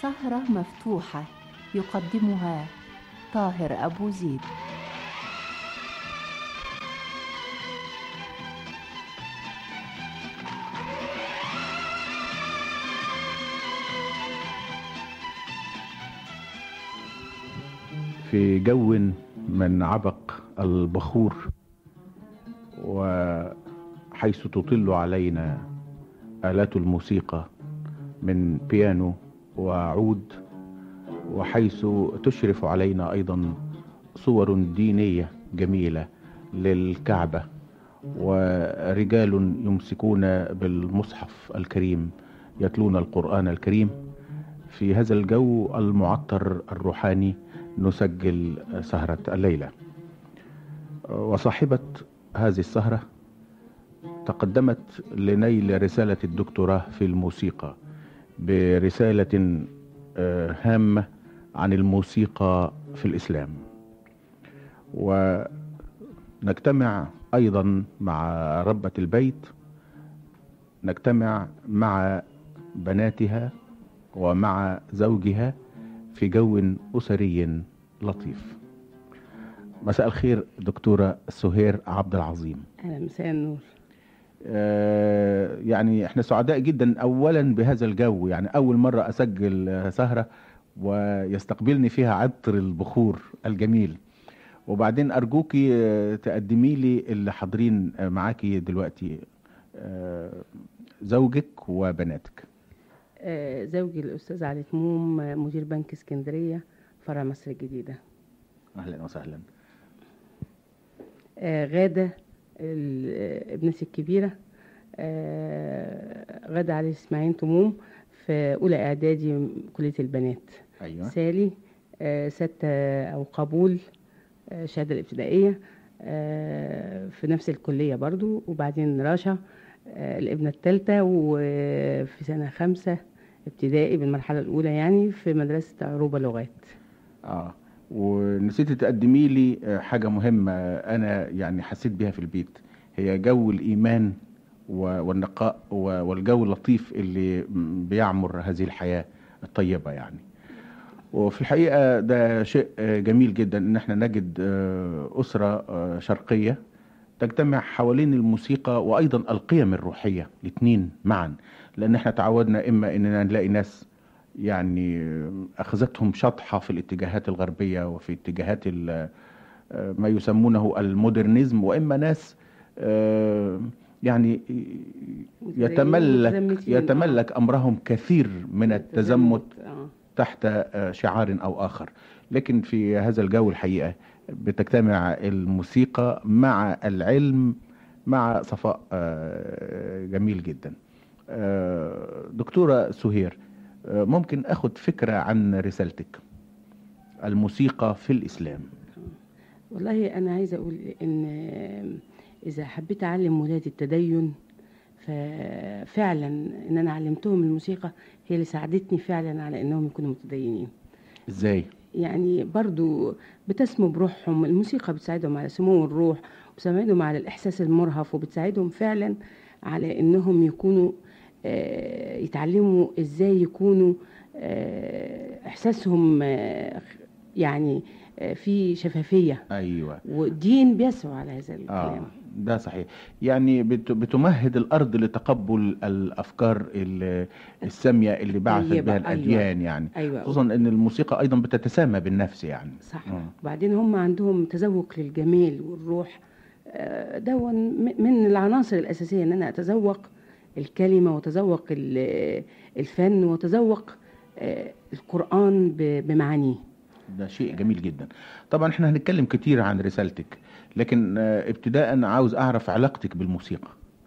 سهرة مفتوحة يقدمها طاهر أبو زيد في جو من عبق البخور وحيث تطل علينا آلات الموسيقى من بيانو وعود وحيث تشرف علينا أيضا صور دينية جميلة للكعبة ورجال يمسكون بالمصحف الكريم يتلون القرآن الكريم في هذا الجو المعطر الروحاني نسجل سهرة الليلة وصاحبة هذه السهرة تقدمت لنيل رسالة الدكتوراه في الموسيقى برسالة هامة عن الموسيقى في الإسلام ونجتمع أيضا مع ربة البيت نجتمع مع بناتها ومع زوجها في جو أسري لطيف مساء الخير دكتورة سهير عبد العظيم أهلا مساء النور آه يعني احنا سعداء جدا اولا بهذا الجو يعني اول مرة اسجل سهرة ويستقبلني فيها عطر البخور الجميل وبعدين ارجوكي تقدمي لي اللي حاضرين معاكي دلوقتي آه زوجك وبناتك آه زوجي الأستاذ علي تموم مدير بنك اسكندرية فرع مصر الجديدة اهلا وسهلا آه غادة ابنتي الكبيرة آه غادة علي اسماعيل تموم في أولى إعدادي كلية البنات أيوة. سالي آه ستة أو قبول آه شهادة الابتدائية آه في نفس الكلية برضو وبعدين رشا آه الابنة الثالثة وفي سنة خمسة ابتدائي بالمرحلة الأولى يعني في مدرسة عروبة لغات اه ونسيتي تقدمي لي حاجة مهمة أنا يعني حسيت بيها في البيت هي جو الإيمان والنقاء والجو اللطيف اللي بيعمر هذه الحياة الطيبة يعني وفي الحقيقة ده شيء جميل جدا ان احنا نجد أسرة شرقية تجتمع حوالين الموسيقى وأيضا القيم الروحية الاثنين معا لأن احنا تعودنا إما إننا نلاقي ناس يعني أخذتهم شطحة في الاتجاهات الغربية وفي اتجاهات ما يسمونه المودرنزم وإما ناس يعني يتملك يتملك أمرهم كثير من التزمت تحت شعار أو آخر لكن في هذا الجو الحقيقة بتجتمع الموسيقى مع العلم مع صفاء جميل جدا دكتورة سهير ممكن أخذ فكرة عن رسالتك الموسيقى في الإسلام والله أنا عايزة أقول إن إذا حبيت أعلم ولادي التدين ففعلا إن أنا علمتهم الموسيقى هي اللي ساعدتني فعلا على إنهم يكونوا متدينين إزاي؟ يعني برضو بتسمو بروحهم الموسيقى بتساعدهم على سمو الروح وبتساعدهم على الإحساس المرهف وبتساعدهم فعلا على إنهم يكونوا آه يتعلموا إزاي يكونوا آه إحساسهم آه يعني في شفافية أيوة والدين بيسعوا على هذا الكلام آه ده صحيح يعني بتمهد الأرض لتقبل الأفكار السامية اللي بعثت بها الأديان أيوة. يعني أيوة. خصوصا أن الموسيقى أيضا بتتسامى بالنفس يعني صح وبعدين هم عندهم تذوق للجمال والروح دون من العناصر الأساسية أن أنا أتذوق الكلمة وتذوق الفن وتذوق القرآن بمعانيه ده شيء جميل جدا طبعا احنا هنتكلم كتير عن رسالتك لكن ابتداء عاوز اعرف علاقتك بالموسيقى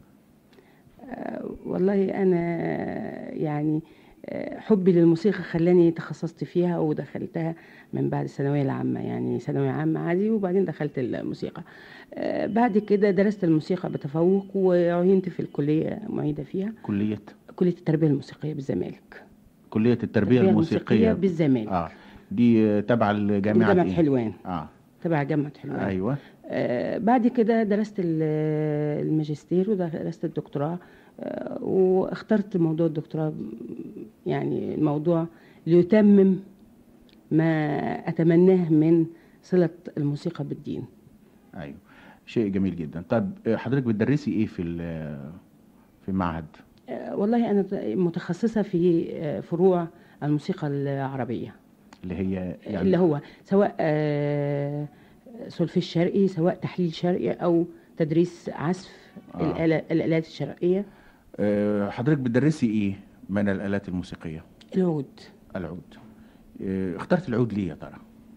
أه والله انا يعني حبي للموسيقى خلاني تخصصت فيها ودخلتها من بعد الثانويه العامه يعني ثانويه عامه عادي وبعدين دخلت الموسيقى أه بعد كده درست الموسيقى بتفوق وعينت في الكليه معيده فيها كليه كليه التربيه الموسيقيه بالزمالك كليه التربيه الموسيقيه, الموسيقية بالزمالك اه دي تبع الجامعه جامعه حلوان اه تبع جامعه حلوان ايوه آه بعد كده درست الماجستير ودرست الدكتوراه آه واخترت موضوع الدكتوراه يعني الموضوع ليتمم ما أتمناه من صلة الموسيقى بالدين ايوه شيء جميل جدا طب آه، حضرتك بتدرسي ايه في ال- في المعهد آه، والله أنا متخصصة في آه، فروع الموسيقى العربية اللي هي يعني اللي هو سواء آه، سولفيج شرقي سواء تحليل شرقي أو تدريس عزف آه. الآلة الآلات الشرقية آه، حضرتك بتدرسي ايه من الالات الموسيقيه العود العود آه، اخترت العود ليه يا ترى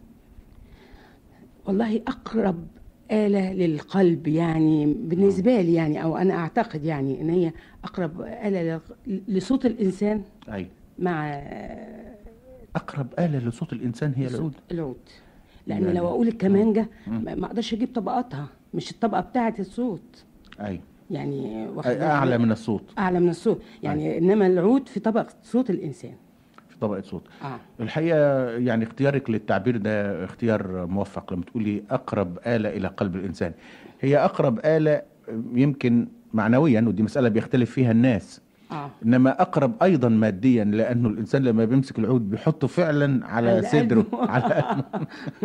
والله أقرب آلة للقلب يعني بالنسبة لي يعني أو أنا أعتقد يعني إن هي أقرب آلة للق- لصوت الإنسان ايوه مع اقرب اله لصوت الانسان هي العود العود لأن يعني- لو أقول الكمانجة مم. ما ما أقدرش أجيب طبقاتها مش الطبقة بتاعة الصوت ايوه يعني واخد بالك؟ اعلى من الصوت أعلى من الصوت يعني إنما العود في طبقة صوت الإنسان في طبقه صوت آه الحقيقه يعني اختيارك للتعبير ده اختيار موفق لما تقولي اقرب اله الى قلب الانسان هي اقرب اله يمكن معنويا ودي مساله بيختلف فيها الناس آه انما اقرب ايضا ماديا لانه الانسان لما بيمسك العود بيحطه فعلا على على صدره قلبه. على قلبه.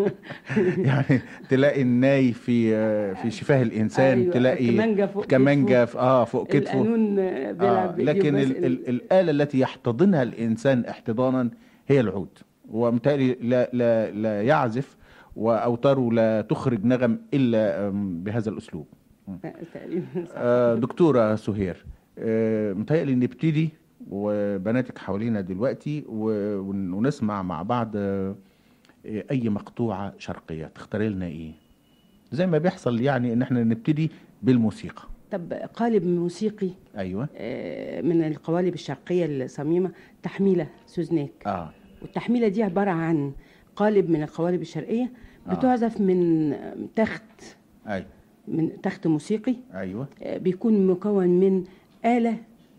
يعني تلاقي الناي في في شفاه الانسان أيوة، تلاقي الكمانجة فوق كمانجة في اه فوق كتفه القانون آه، بيلعب آه بإيديه لكن بس ال ال الآلة التي يحتضنها الإنسان احتضانا هي العود ومتهيألي لا, لا, لا يعزف وأوتاره لا تخرج نغم إلا آم، بهذا الأسلوب تقريبا صح. آه، دكتورة سهير آه، متهيألي نبتدي وبناتك حوالينا دلوقتي و- ون- ونسمع مع بعض آه، أي مقطوعة شرقية تختاري لنا إيه زي ما بيحصل يعني إن احنا نبتدي بالموسيقى طب قالب موسيقي أيوة آه، من القوالب الشرقية الصميمة تحميلة سوزناك آه والتحميلة دي عبارة عن قالب من القوالب الشرقية آه. بتعزف من تخت أيوة من تخت موسيقي أيوة آه، بيكون مكون من آلة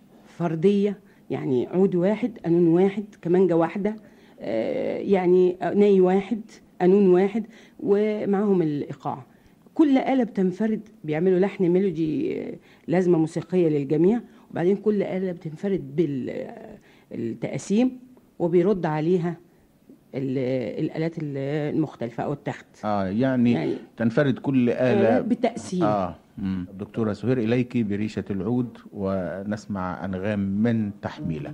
فردية يعني عود واحد قانون واحد كمانجة واحدة آه، يعني ناي واحد قانون واحد ومعاهم الإيقاع كل آلة بتنفرد بيعملوا لحن ميلودي آه، لازمة موسيقية للجميع وبعدين كل آلة بتنفرد بالتقاسيم وبيرد عليها ال- الآلات المختلفة أو التخت اه يعني, يعني تنفرد كل آلة آلة بتقسيم اه مم. دكتورة سهير إليك بريشة العود ونسمع أنغام من تحميلة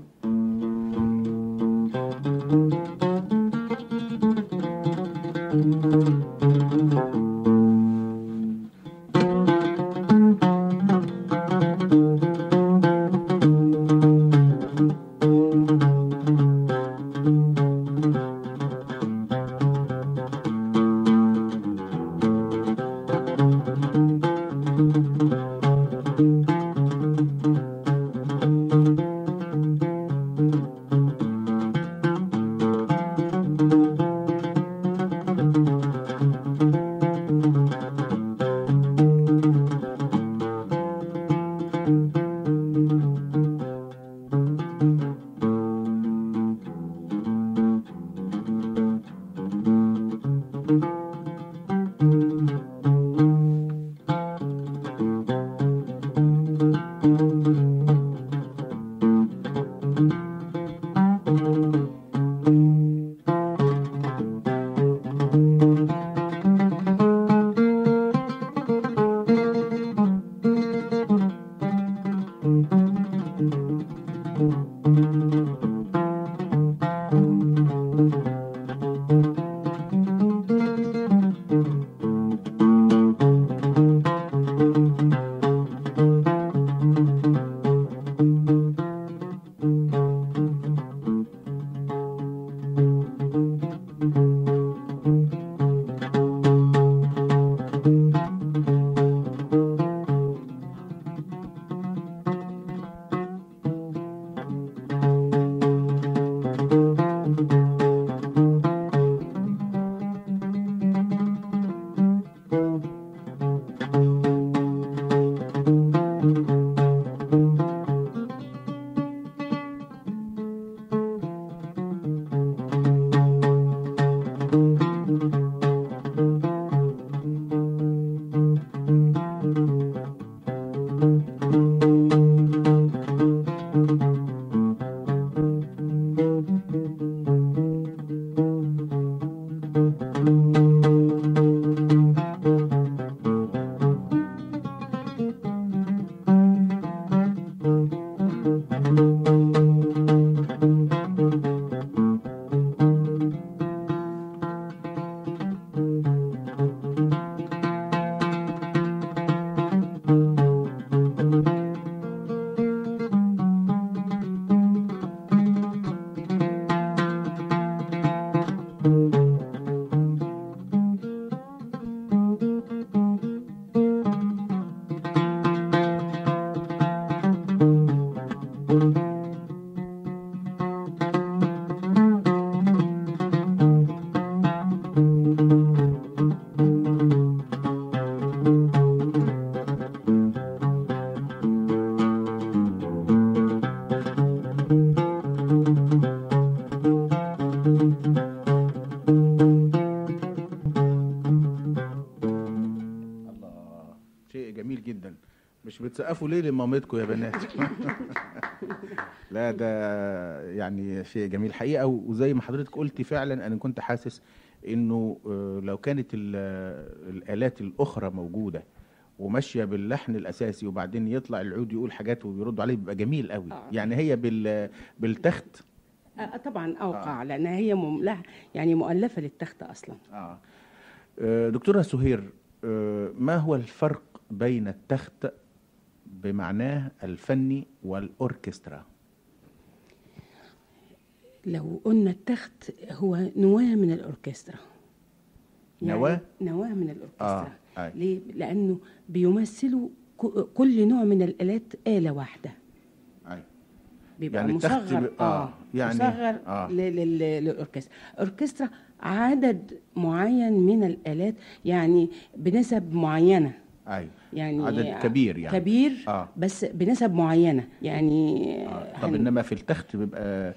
جميل جدا مش بتسقفوا ليه لمامتكم يا بنات لا ده يعني شيء جميل حقيقه وزي ما حضرتك قلتي فعلا انا كنت حاسس انه آه، لو كانت ال- الالات الاخرى موجوده وماشيه باللحن الاساسي وبعدين يطلع العود يقول حاجات وبيردوا عليه بيبقى جميل قوي آه. يعني هي بال بالتخت آه، طبعا اوقع لانها هي مم... لها يعني مؤلفه للتخت اصلا آه. آه، دكتورة سهير آه، ما هو الفرق بين التخت بمعناه الفني والأوركسترا لو قلنا التخت هو نواه من الاوركسترا نواة؟ نواه من الاوركسترا آه، أي. ليه لانه بيمثلوا ك- كل نوع من الالات اله واحده أي. بيبقى يعني التخت مصغر ب- آه، يعني- مصغر آه. ل- لل- للاوركسترا الاوركسترا عدد معين من الالات يعني بنسب معينه أي. يعني عدد كبير يعني كبير آه. بس بنسب معينه يعني آه. طب هن- إنما في التخت بيبقى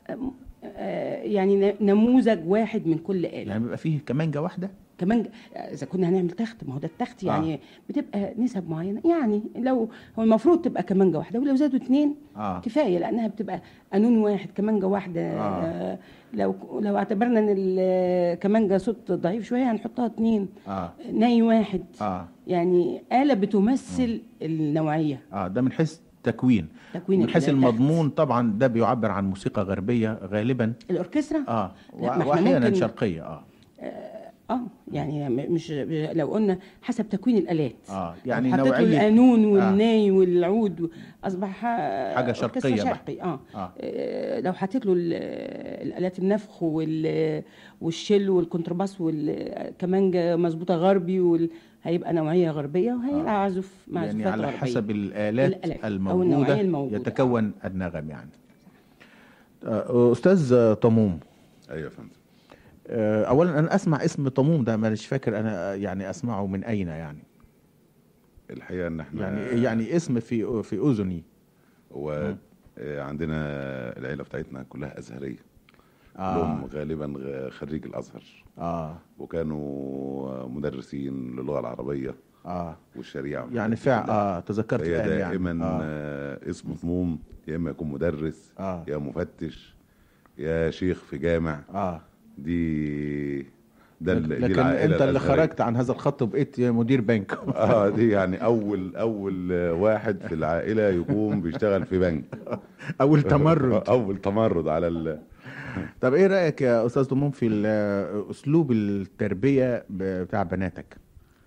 آه، يعني ن- نموذج واحد من كل آلة يعني بيبقى فيه كمانجة واحدة كمان ج- اذا كنا هنعمل تخت ما هو ده التخت يعني آه. بتبقى نسب معينه يعني لو هو المفروض تبقى كمانجه واحده ولو زادوا اتنين آه. كفايه لانها بتبقى قانون واحد كمانجه واحده آه. آه. لو لو اعتبرنا ان الكمانجه صوت ضعيف شويه هنحطها اتنين آه. ناي واحد آه. يعني آلة بتمثل النوعية آه ده من حيث تكوين تكوين من حيث التخت. المضمون طبعا ده بيعبر عن موسيقى غربية غالبا الأوركسترا اه لا، ما احنا واحيانا ممكن- شرقية اه اه يعني م- مش لو قلنا حسب تكوين الآلات آه، يعني لو حطيت له نوعية- القانون والناي والعود أصبح حاجة شرقية بقى. شرقي اه, آه. آه. لو حطيت له ال- الآلات النفخ وال والشل والكونترباس والكمانجة مظبوطة غربي وال... هيبقى نوعية غربية وهيعزف معزوفات يعني على غربية حسب الآلات, الآلات أو الموجودة, النوعية الموجودة. يتكون النغم يعني آه، أستاذ طموم ايوه يا فندم آه، أولا أنا أسمع اسم طموم ده مانيش فاكر أنا يعني أسمعه من أين يعني الحقيقه ان احنا يعني يعني اسم في في أذني هو آه، عندنا العيله بتاعتنا كلها ازهريه آه. كلهم غالبا غ- خريج الازهر آه وكانوا مدرسين للغه العربيه آه والشريعه يعني فعلا آه تذكرت هي الآن دائما يعني آه. آه. اسم طموم يا اما يكون مدرس آه. يا مفتش يا شيخ في جامع آه دي ده ال- دي لكن العائلة أنت اللي الأزهرية. خرجت عن هذا الخط وبقيت مدير بنك اه دي يعني اول اول واحد في العائله يقوم بيشتغل في بنك أول تمرد اول تمرد على ال... طب ايه رايك يا استاذ ضمون في ال- اسلوب التربيه ب- بتاع بناتك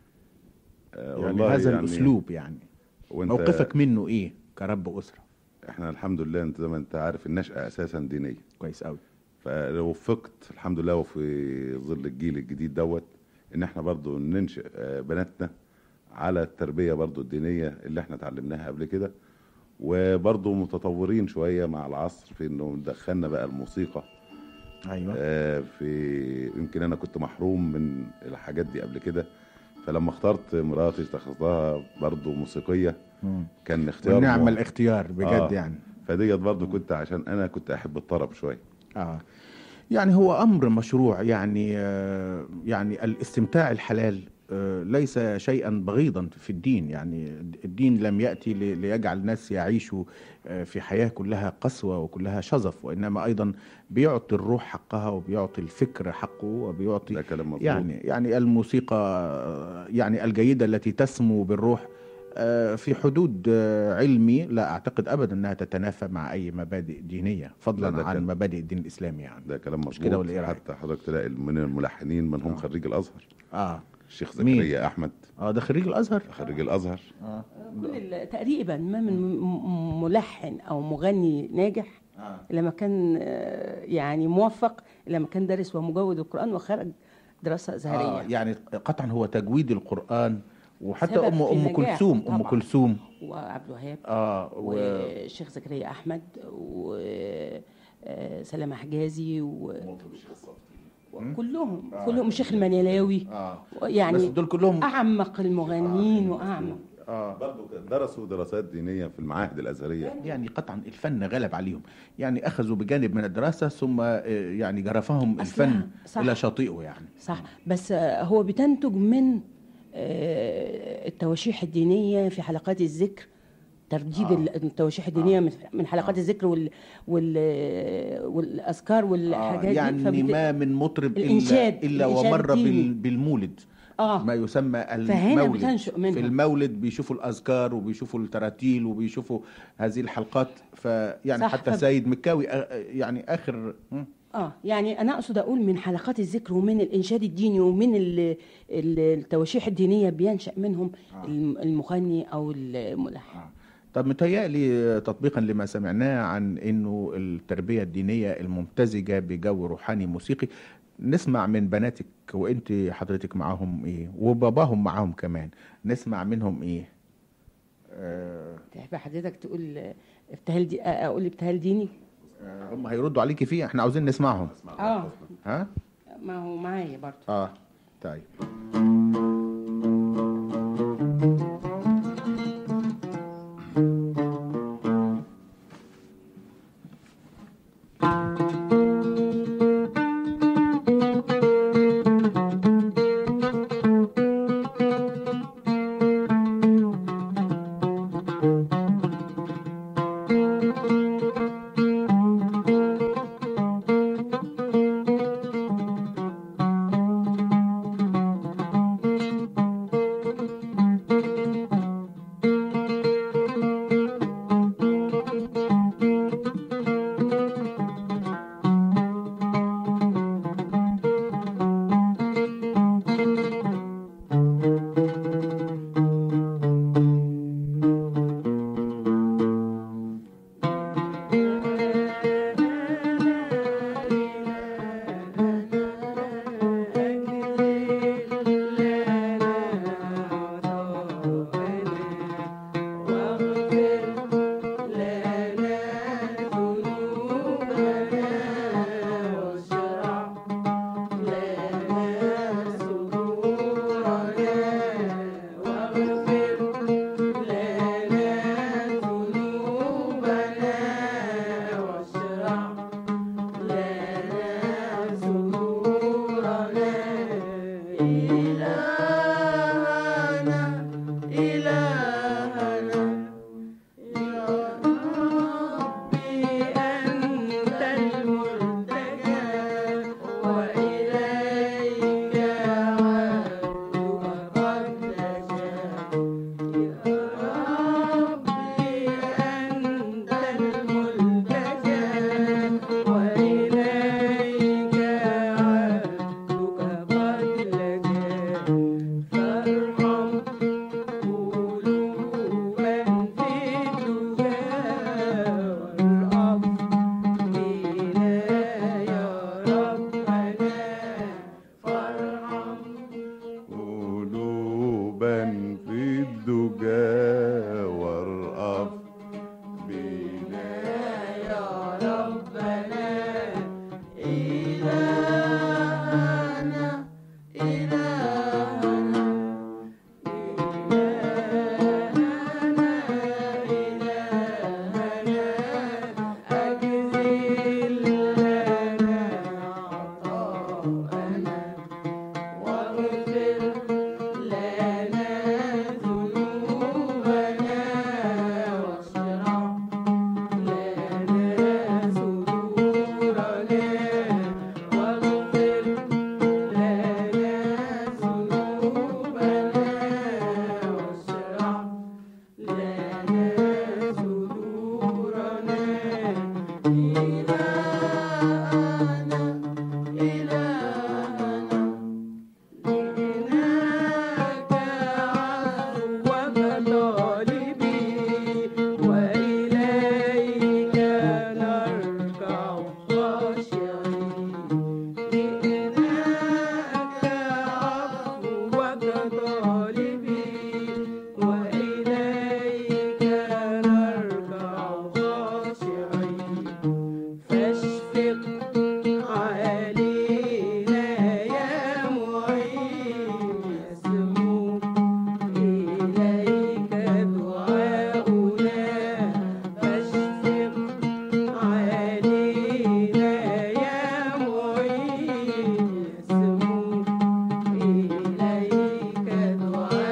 آه، يعني والله هذا يعني الاسلوب يعني وانت موقفك منه ايه كرب اسره احنا الحمد لله انت زي ما انت عارف النشأة اساسا دينية كويس قوي فلو وفقت الحمد لله وفي ظل الجيل الجديد دوت ان احنا برضو ننشئ آه، بناتنا على التربية برضو الدينية اللي احنا اتعلمناها قبل كده وبرضو متطورين شوية مع العصر في انه دخلنا بقى الموسيقى ايوه آه، في يمكن انا كنت محروم من الحاجات دي قبل كده فلما اخترت مراتي اتخذتها برضو موسيقية مم. كان اختيار ونعم مو- الاختيار بجد آه. يعني فديت برضو كنت عشان انا كنت احب الطرب شويه اه يعني هو امر مشروع يعني آه يعني الاستمتاع الحلال آه ليس شيئا بغيضا في الدين يعني الدين لم ياتي لي- ليجعل الناس يعيشوا آه في حياه كلها قسوه وكلها شظف وانما ايضا بيعطي الروح حقها وبيعطي الفكر حقه وبيعطي ده كلام مظبوط يعني يعني الموسيقى آه، يعني الجيدة التي تسمو بالروح آه، في حدود آه، علمي لا أعتقد أبدا أنها تتنافى مع أي مبادئ دينية لا، فضلا ده عن كان- مبادئ الدين الإسلامي يعني ده كلام مش كده مظبوط ولا إيه رأيك؟ حتى حضرتك تلاقي من الملحنين من هم آه. خريج الازهر آه الشيخ مين؟ زكريا احمد آه ده خريج الأزهر خريج الازهر آه. كل ال- تقريبا ما من م- ملحن او مغني ناجح آه. لما كان آه، يعني موفق لما كان دارس ومجود القران وخرج دراسه آه ازهريه يعني قطعا هو تجويد القرآن وحتى سبب أم في أم نجاحه كلثوم أم طبعاً. كلثوم وعبد الوهاب آه و... والشيخ زكريا احمد وسلامه حجازي و- وكلهم آه. كلهم الشيخ المنيلاوي آه بس يعني دول كلهم اعمق المغنيين واعمق آه برضه درسوا دراسات دينيه في المعاهد الازهريه يعني قطعا الفن غلب عليهم يعني اخذوا بجانب من الدراسه ثم آه، يعني جرفهم أصلها، الفن صح. الى شاطئه يعني صح بس آه، هو بتنتج من آه، التواشيح الدينيه في حلقات الذكر ترتيب آه. آه. التواشيح الدينيه من- من حلقات آه. الذكر وال وال والاذكار آه والحاجات دي يعني فبت- ما من مطرب الإنشاد، الا الا الإنشاد ومر الديني. بال- بالمولد اه ما يسمى فهنا المولد بتنشأ منها. في المولد بيشوفوا الاذكار وبيشوفوا التراتيل وبيشوفوا هذه الحلقات فيعني صح، حتى فب- سيد مكاوي آه، يعني اخر م? اه يعني انا اقصد اقول من حلقات الذكر ومن الانشاد الديني ومن ال- ال- التواشيح الدينيه بينشا منهم آه. الم- المغني او الملحن آه. طب متهيألي تطبيقا لما سمعناه عن انه التربيه الدينيه الممتزجه بجو روحاني موسيقي نسمع من بناتك وانت حضرتك معاهم ايه وباباهم معاهم كمان نسمع منهم ايه آه تحب حضرتك تقول ابتهال دي اقول ابتهال ديني آه، هم هيردوا عليكي فيه احنا عاوزين نسمعهم اه ها ما هو معايا برضه اه طيب قلوبا في الدجى وارأف بنا إليك دعاء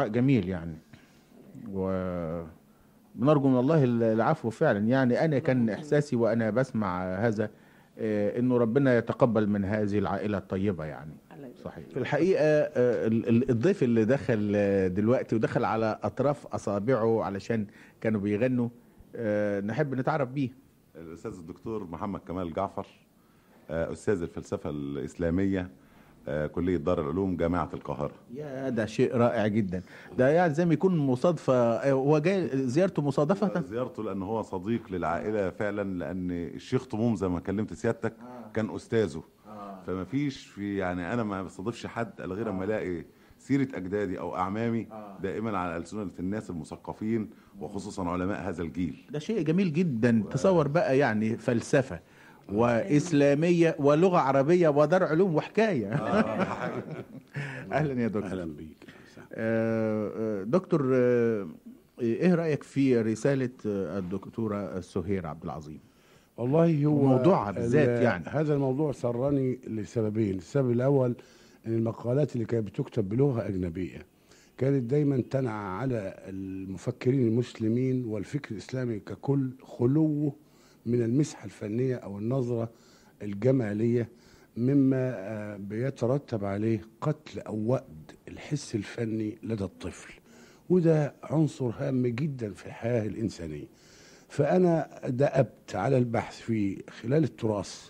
دعاء جميل يعني و بنرجو من الله العفو فعلا يعني انا كان احساسي وانا بسمع هذا آه، انه ربنا يتقبل من هذه العائله الطيبه يعني صحيح في الحقيقه آه، ال- ال- الضيف اللي دخل آه، دلوقتي ودخل على اطراف اصابعه علشان كانوا بيغنوا آه، نحب نتعرف بيه الاستاذ الدكتور محمد كمال جعفر آه، استاذ الفلسفه الاسلاميه آه، كليه دار العلوم جامعه القاهره يا ده شيء رائع جدا ده يعني زي ما يكون مصادفه آه، هو جاي زيارته مصادفه زيارته لان هو صديق للعائله فعلا لان الشيخ طموم زي ما كلمت سيادتك كان استاذه فما فيش في يعني انا ما بستضيفش حد الا غير اما الاقي سيره اجدادي او اعمامي دائما على السنه الناس المثقفين وخصوصا علماء هذا الجيل ده شيء جميل جدا تصور بقى يعني فلسفة وإسلامية ولغة عربية ودار علوم وحكاية أهلا يا دكتور اهلا بيك آه، آه، دكتور آه، إيه رأيك في رسالة آه، الدكتورة سهير عبد العظيم والله هو موضوعها بالذات ال- يعني. هذا الموضوع سرني لسببين السبب الاول ان المقالات اللي كانت بتكتب بلغه اجنبيه كانت دايما تنعى على المفكرين المسلمين والفكر الاسلامي ككل خلوه من المسحه الفنيه او النظره الجماليه مما آه، بيترتب عليه قتل او وأد الحس الفني لدى الطفل وده عنصر هام جدا في الحياه الانسانيه فأنا دأبت على البحث في خلال التراث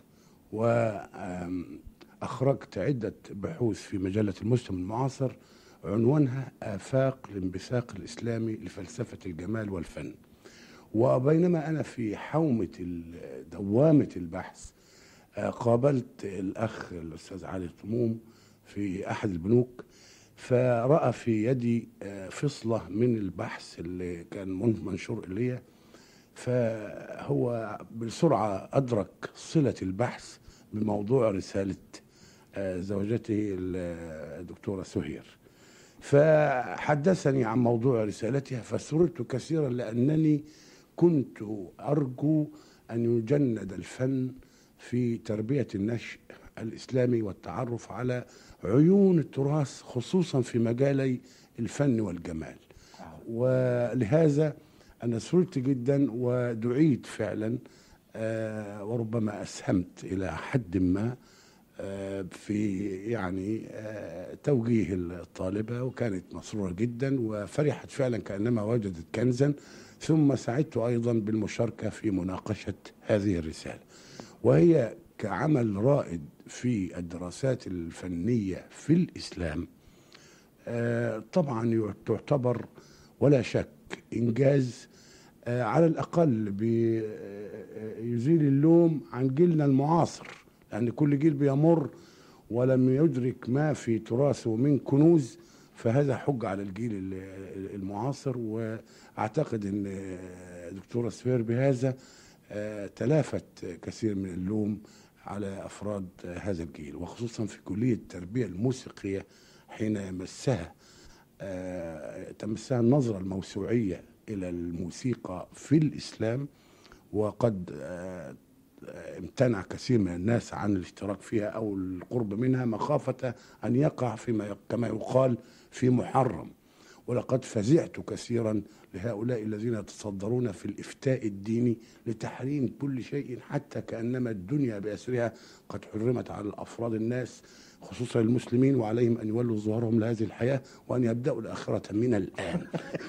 وأخرجت عدة بحوث في مجلة المسلم المعاصر عنوانها آفاق الانبثاق الإسلامي لفلسفة الجمال والفن وبينما أنا في حومة ال- دوامة البحث آه، قابلت الأخ الأستاذ علي طموم في أحد البنوك فرأى في يدي آه، فصلة من البحث اللي كان من- منشور إليه فهو بسرعة أدرك صلة البحث بموضوع رسالة آه، زوجته الدكتورة سهير فحدثني عن موضوع رسالتها فسررت كثيرا لأنني كنت أرجو أن يجند الفن في تربية النشء الإسلامي والتعرف على عيون التراث خصوصا في مجالي الفن والجمال ولهذا أنا سررت جدا ودعيت فعلا آه، وربما أسهمت إلى حد ما آه، في يعني آه، توجيه الطالبة وكانت مسرورة جدا وفرحت فعلا كأنما وجدت كنزا ثم سعدت أيضا بالمشاركة في مناقشة هذه الرسالة وهي كعمل رائد في الدراسات الفنية في الإسلام آه، طبعا تعتبر ولا شك انجاز آه، على الاقل بيزيل اللوم عن جيلنا المعاصر يعني كل جيل بيمر ولم يدرك ما في تراثه من كنوز فهذا حج على الجيل ال- المعاصر واعتقد ان آه، دكتوره سفير بهذا آه، تلافت كثير من اللوم على افراد آه، هذا الجيل وخصوصا في كليه التربيه الموسيقيه حين يمسها آه، تمسها النظرة الموسوعية إلى الموسيقى في الإسلام وقد آه، آه، امتنع كثير من الناس عن الاشتراك فيها أو القرب منها مخافة أن يقع فيما كما يقال في محرم ولقد فزعت كثيرا لهؤلاء الذين يتصدرون في الإفتاء الديني لتحريم كل شيء حتى كأنما الدنيا بأسرها قد حرمت على أفراد الناس خصوصا المسلمين وعليهم أن يولوا ظهورهم لهذه الحياة وأن يبدأوا الآخرة من الآن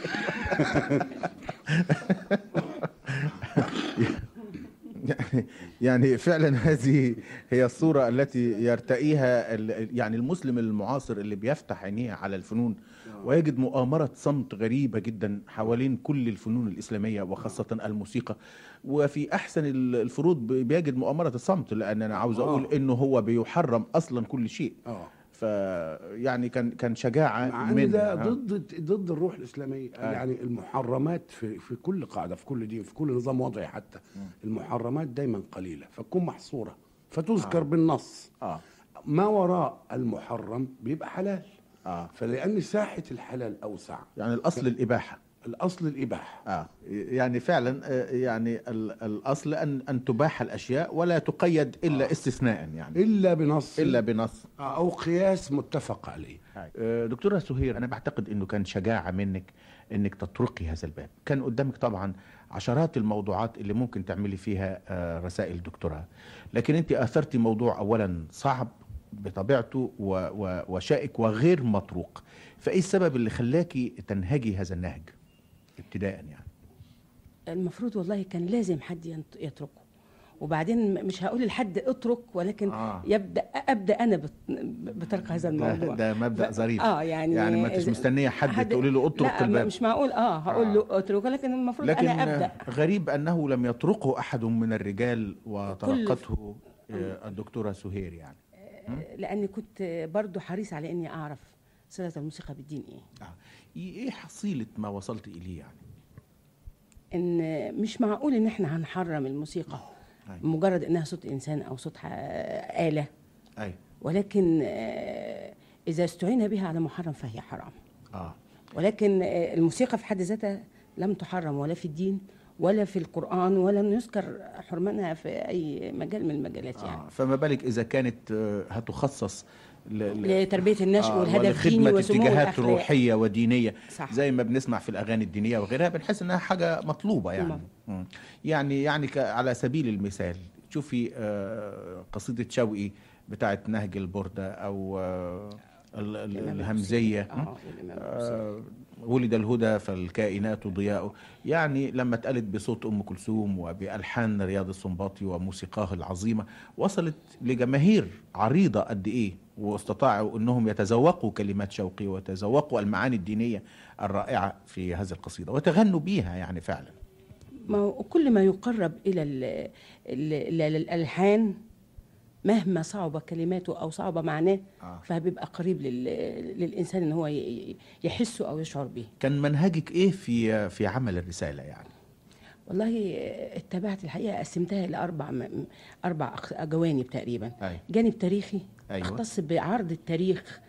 يعني- يعني فعلا هذه هي الصورة التي يرتئيها ال- يعني المسلم المعاصر اللي بيفتح عينيه على الفنون ويجد مؤامرة صمت غريبة جدا حوالين كل الفنون الإسلامية وخاصة الموسيقى وفي أحسن ال- الفروض ب- بيجد مؤامرة الصمت لأن أنا عاوز أقول آه. إنه هو بيحرم أصلا كل شيء آه. فيعني كان كان شجاعة مع ان منه. ده آه. ضد ضد الروح الاسلاميه آه. يعني المحرمات في في كل قاعده في كل دين في كل نظام وضعي حتى المحرمات دايما قليله فتكون محصوره فتذكر آه. بالنص آه. ما وراء المحرم بيبقى حلال آه. فلان ساحه الحلال اوسع يعني الأصل الإباحة الاصل الاباحه اه يعني فعلا آه، يعني ال- الاصل ان ان تباح الاشياء ولا تقيد الا استثناء يعني الا بنص الا بنص او قياس متفق عليه آه، دكتورة سهير أنا بعتقد أنه كان شجاعة منك أنك تطرقي هذا الباب كان قدامك طبعا عشرات الموضوعات اللي ممكن تعملي فيها آه، رسائل دكتوراه لكن أنت أثرتي موضوع أولا صعب بطبيعته و- و- وشائك وغير مطروق فإيه السبب اللي خلاكي تنهجي هذا النهج ابتداء يعني المفروض والله كان لازم حد ينت- يتركه وبعدين م- مش هقول لحد اترك ولكن آه. آه. يبدا ابدا انا بت- بترك هذا ده, الموضوع ده مبدأ ف- ظريف اه يعني يعني ما انتش إذا- مستنية حد, تقولي له اترك لا الباب مش معقول اه هقول آه. له اترك ولكن المفروض لكن انا ابدا غريب أنه لم يطرقه أحد من الرجال وطرقته آه، الدكتورة سهير يعني لاني كنت برضو حريص على اني اعرف صله الموسيقى بالدين ايه آه. ايه حصيلة ما وصلت اليه يعني ان مش معقول ان احنا هنحرم الموسيقى أيوة. مجرد انها صوت انسان او صوت ح- آلة اي ولكن آه، اذا استعين بها على محرم فهي حرام اه ولكن آه، الموسيقى في حد ذاتها لم تحرم ولا في الدين ولا في القرآن ولم يذكر حرمانها في أي مجال من المجالات يعني آه. فما بالك اذا كانت آه، هتخصص ل... ل... لتربية النشء والهدف الديني ولخدمة وسمو اتجاهات الأخلاق روحية ودينية صح. زي ما بنسمع في الأغاني الدينية وغيرها بنحس إنها حاجة مطلوبة يعني مم. مم. يعني يعني ك... على سبيل المثال شوفي آه، قصيدة شوقي بتاعت نهج البردة أو آه، ال- ال- الإمام الهمزية الحسين. آه، الإمام الحسين. آه، ولد الهدى فالكائنات ضياء يعني لما اتقالت بصوت ام كلثوم وبالحان رياض السنباطي وموسيقاه العظيمه وصلت لجماهير عريضه قد ايه واستطاعوا انهم يتذوقوا كلمات شوقي ويتذوقوا المعاني الدينيه الرائعه في هذه القصيده وتغنوا بيها يعني فعلا ما هو كل ما يقرب إلى ال- ال- ال- الألحان مهما صعب كلماته أو صعب معناه آه. فبيبقى قريب لل... للإنسان إن هو ي- يحسه أو يشعر به كان منهجك ايه في في عمل الرساله يعني والله اتبعت الحقيقه قسمتها لاربع م- اربع أخ- جوانب تقريبا أيوة. جانب تاريخي أيوة. اختص بعرض التاريخ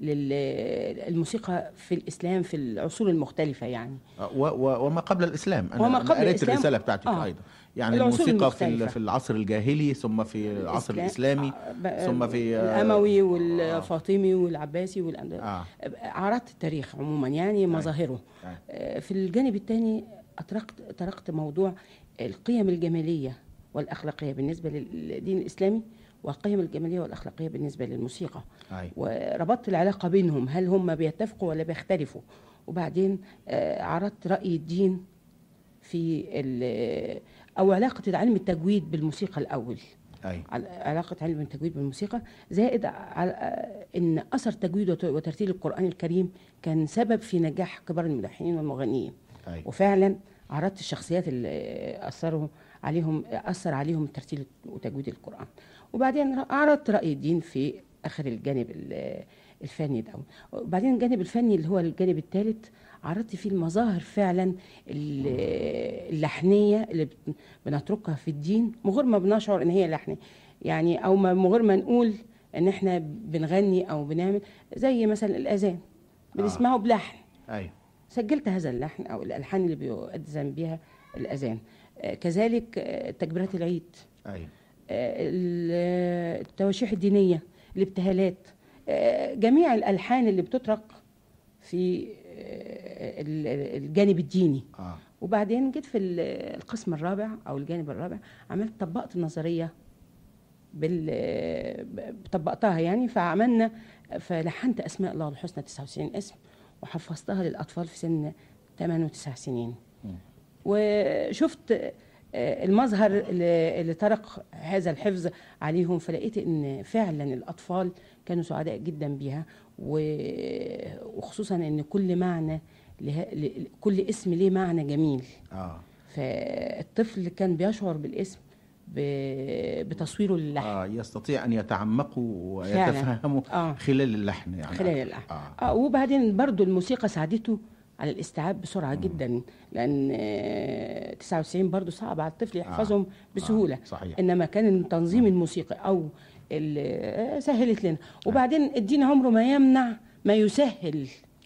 للموسيقى في الاسلام في العصور المختلفه يعني آه، و و وما قبل الاسلام انا وما أنا قبل قريت الإسلام. الرساله بتاعتك آه. ايضا يعني العصور الموسيقى في ال- المختلفة. في العصر الجاهلي ثم في العصر الإسلام- الاسلامي آه، ب- ثم في آه، الاموي والفاطمي والعباسي والأند... آه. عرضت التاريخ عموما يعني مظاهره أي. آه، في الجانب الثاني اطرقت طرقت موضوع القيم الجماليه والاخلاقيه بالنسبه للدين الاسلامي والقيم الجماليه والاخلاقيه بالنسبه للموسيقى أي. وربطت العلاقه بينهم هل هم بيتفقوا ولا بيختلفوا وبعدين آه، عرضت راي الدين في ال- او علاقه علم التجويد بالموسيقى الاول اي عل- علاقة علم التجويد بالموسيقى زائد على أن أثر تجويد وت- وترتيل القرآن الكريم كان سبب في نجاح كبار الملحنين والمغنيين أي. وفعلا عرضت الشخصيات اللي أثروا عليهم أثر عليهم ترتيل وتجويد القرآن وبعدين ر- عرضت رأي الدين في آخر الجانب ال- الفني ده وبعدين الجانب الفني اللي هو الجانب الثالث عرضت فيه المظاهر فعلا ال- اللحنية اللي بت- بنتركها في الدين من غير ما بنشعر ان هي لحن يعني او ما- من غير ما نقول ان احنا بنغني او بنعمل زي مثلا الاذان بنسمعه بلحن اي سجلت هذا اللحن او الالحان اللي بيؤذن بها الاذان آه، كذلك آه، تكبيرات العيد اي آه، ال- التواشيح الدينيه الابتهالات آه، جميع الالحان اللي بتطرق في آه، ال- الجانب الديني اه وبعدين جيت في ال- القسم الرابع او الجانب الرابع عملت طبقت النظريه بال ب- طبقتها يعني فعملنا فلحنت اسماء الله الحسنى 99 اسم وحفظتها للاطفال في سن 8 و9 سنين وشفت آه، المظهر اللي اللي طرق هذا الحفظ عليهم فلقيت ان فعلا الاطفال كانوا سعداء جدا بيها و- وخصوصا ان كل معنى له... ل- كل اسم ليه معنى جميل اه فالطفل كان بيشعر بالاسم ب... بتصويره للحن اه يستطيع ان يتعمقوا فعلا. ويتفهموا آه. خلال اللحن يعني خلال اللحن آه. آه. وبعدين برضو الموسيقى ساعدته على الاستيعاب بسرعه جدا لان آه، 99 برضو صعب على الطفل يحفظهم بسهوله آه، صحيح. انما كان التنظيم الموسيقي او ال- آه، سهلت لنا وبعدين الدين عمره ما يمنع ما يسهل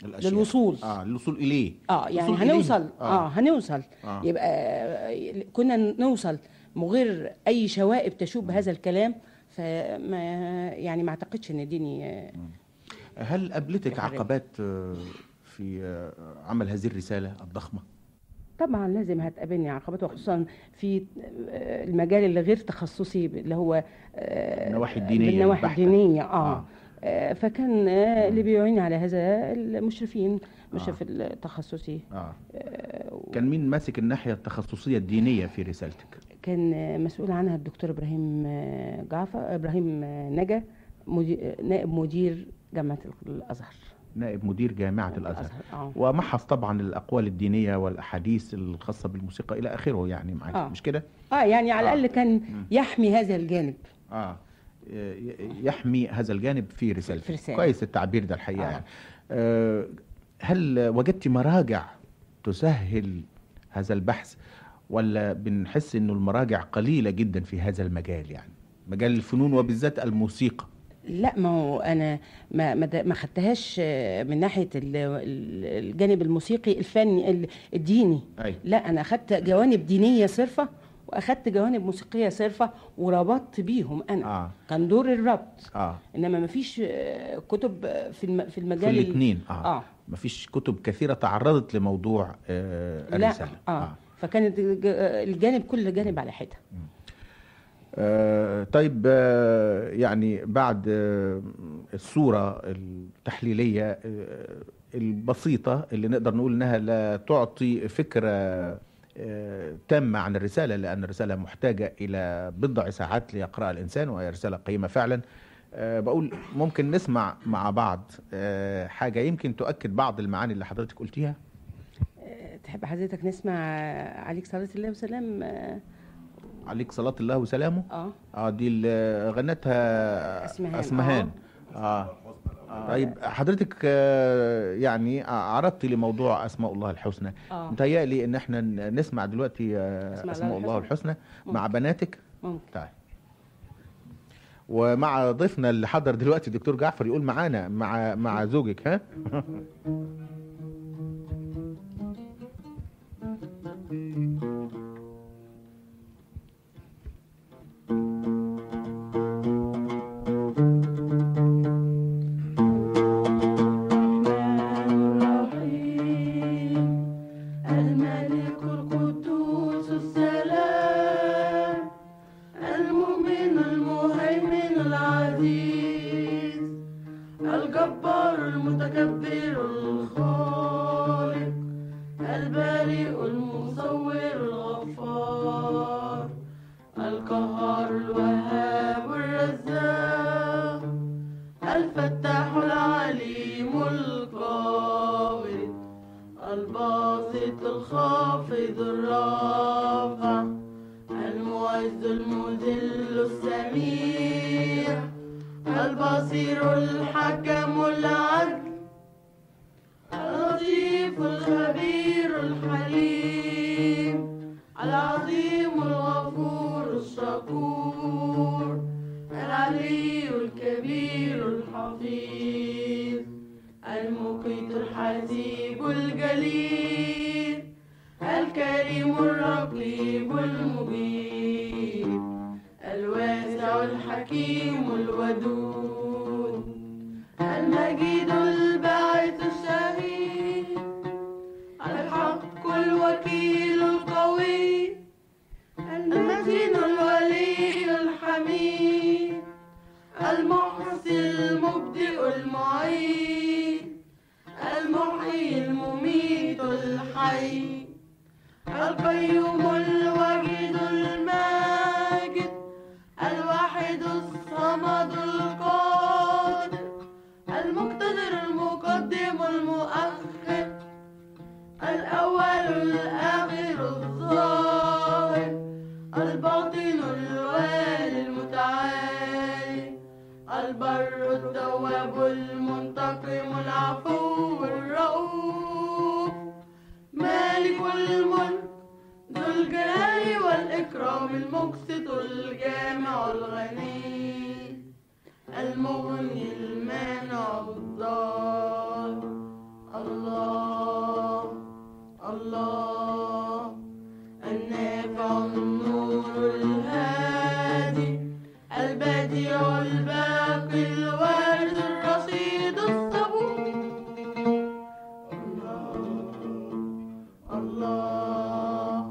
الأشياء. للوصول اه الوصول اليه اه يعني الوصول إليه. هنوصل اه, هنوصل آه. يبقى آه، كنا نوصل من غير اي شوائب تشوب هذا الكلام فما يعني ما اعتقدش ان ديني آه، هل قابلتك تحريم. عقبات آه، في آه، عمل هذه الرساله الضخمه طبعا لازم هتقابلني عقبات وخصوصا في آه، المجال اللي غير تخصصي اللي هو آه، النواحي الدينية بالنواحي البحتة. الدينيه آه. اه, آه. فكان آه، اللي بيعين على هذا المشرفين مشرف التخصصي اه آه، كان مين ماسك الناحيه التخصصيه الدينيه في رسالتك كان آه، مسؤول عنها الدكتور ابراهيم آه، جعفر ابراهيم آه، نجا مدير نائب مدير جامعه الازهر نائب مدير جامعه الازهر اه ومحص طبعا الاقوال الدينيه والاحاديث الخاصه بالموسيقى الى اخره يعني معاك آه. مش كده اه يعني على آه. الاقل كان يحمي هذا الجانب اه ي- يحمي هذا الجانب في رسالتك في رسالة. كويس التعبير ده الحقيقه آه. يعني آه هل وجدت مراجع تسهل هذا البحث ولا بنحس انه المراجع قليله جدا في هذا المجال يعني مجال الفنون وبالذات الموسيقى لا ما هو انا ما ما د- ما خدتهاش آه، من ناحيه ال- ال- الجانب الموسيقي الفني ال- الديني أي. لا انا اخدت جوانب دينيه صرفه واخدت جوانب موسيقيه صرفه وربطت بيهم انا آه. كان دور الربط اه انما ما فيش آه، كتب آه، في الم- في في المجال ال- الاثنين اه, اه مفيش كتب كثيره تعرضت لموضوع آه لا الرساله اه, فكانت الج- آه، الجانب كل جانب على حده آه، طيب آه، يعني بعد آه، الصورة التحليلية آه، البسيطة اللي نقدر نقول انها لا تعطي فكرة آه، تامة عن الرسالة لأن الرسالة محتاجة إلى بضع ساعات ليقرأها الإنسان وهي رسالة قيمة فعلا آه، بقول ممكن نسمع مع بعض آه، حاجة يمكن تؤكد بعض المعاني اللي حضرتك قلتيها آه، تحب حضرتك نسمع آه، عليك صلاه الله وسلام اه عليك صلاة الله وسلامه آه. اه دي اللي غنتها أسمهان. اسمهان اه, آه. طيب حضرتك آه، يعني عرضتي لموضوع اسماء الله الحسنى آه. متهيألي ان احنا ن- نسمع دلوقتي آه، أسماء الله اسماء الله الحسنى مع بناتك ممكن طيب ومع ضيفنا اللي حضر دلوقتي دكتور جعفر يقول معانا مع مع زوجك ها الملك القدوس السلام المؤمن المهيمن العزيز الجبار المتكبر الخالق البارئ المصور الغفار القهار الوهاب الرزاق الفتاح العليم القابض الباسط الخافض الرافع المعز المذل السميع البصير الحكم العدل اللطيف الخبير الحليم العظيم الغفور الشكور العلي الكبير الحفيظ المقيت الحسيب الجليل الكريم الرقيب المجيب الواسع الحكيم الودود المجيد الباعث الشهيد الحق الوكيل القوي المتين الولي الحميد المحصي المبدئ المعيد المحيي المميت الحي القيوم الوجيد الماجد الواحد الصمد القادر المقتدر المقدم المؤخر الأول الآخر الظاهر الباطن الوالي المتعالي البر التواب المنتقم العفو الرؤوف مالك الملك ذو الجلال والإكرام المقسط الجامع الغني المغني المانع الضار الهادي والباقي الوارد الرصيد الصبور الله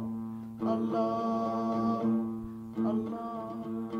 الله الله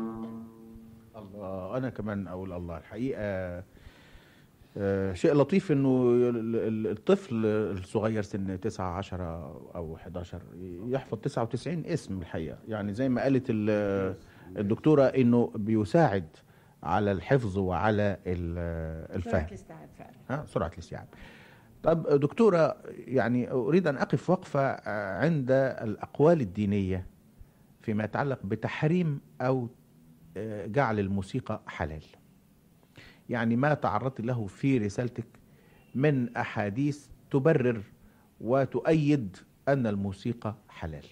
الله انا كمان اقول الله الحقيقه آه، شيء لطيف انه ال- ال- الطفل الصغير سن 9 10 او 11 يحفظ 99 اسم الحقيقه يعني زي ما قالت ال- الدكتوره انه بيساعد على الحفظ وعلى ال- الفهم الاستيعاب فعلا ها سرعة الاستيعاب طب دكتورة يعني أريد أن أقف وقفة آه، عند الأقوال الدينية فيما يتعلق بتحريم أو آه، جعل الموسيقى حلال يعني ما تعرضت له في رسالتك من أحاديث تبرر وتؤيد أن الموسيقى حلال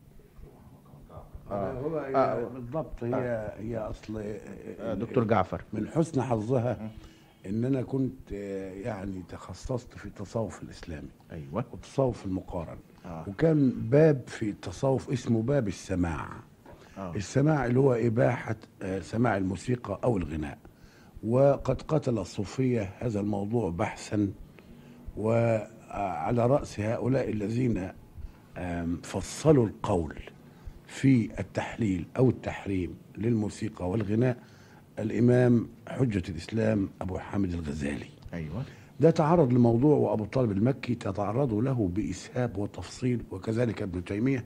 هو هي آه. بالضبط هي هي اصل آه، دكتور جعفر من حسن حظها ان انا كنت آه، يعني تخصصت في التصوف الاسلامي أيوة والتصوف المقارن آه. وكان باب في التصوف اسمه باب السماع آه. السماع اللي هو إباحة آه، سماع الموسيقى أو الغناء وقد قتل الصوفية هذا الموضوع بحثا وعلى رأس هؤلاء الذين آم، فصلوا القول في التحليل أو التحريم للموسيقى والغناء الإمام حجة الإسلام أبو حامد الغزالي أيوة ده تعرض لموضوع وابو طالب المكي تتعرضوا له باسهاب وتفصيل وكذلك ابن تيميه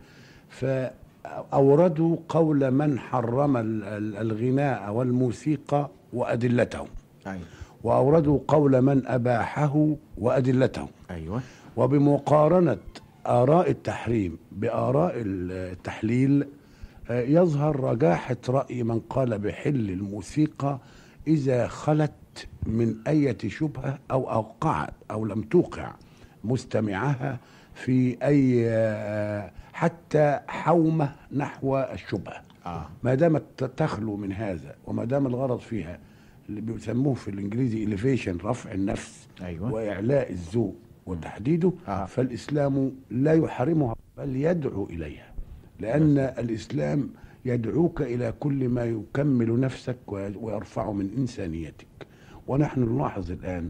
فاوردوا قول من حرم ال- ال- الغناء والموسيقى وادلته أيوة واوردوا قول من اباحه وادلته أيوة وبمقارنه اراء التحريم باراء التحليل آه، يظهر رجاحه راي من قال بحل الموسيقى اذا خلت من ايه شبهه او اوقعت او لم توقع مستمعها في اي آه، حتى حومه نحو الشبهه آه. ما دامت تخلو من هذا وما دام الغرض فيها اللي بيسموه في الانجليزي elevation رفع النفس أيوة. واعلاء الذوق وتحديده آه. فالاسلام لا يحرمها بل يدعو اليها لان الاسلام يدعوك الى كل ما يكمل نفسك وي- ويرفع من انسانيتك ونحن نلاحظ الان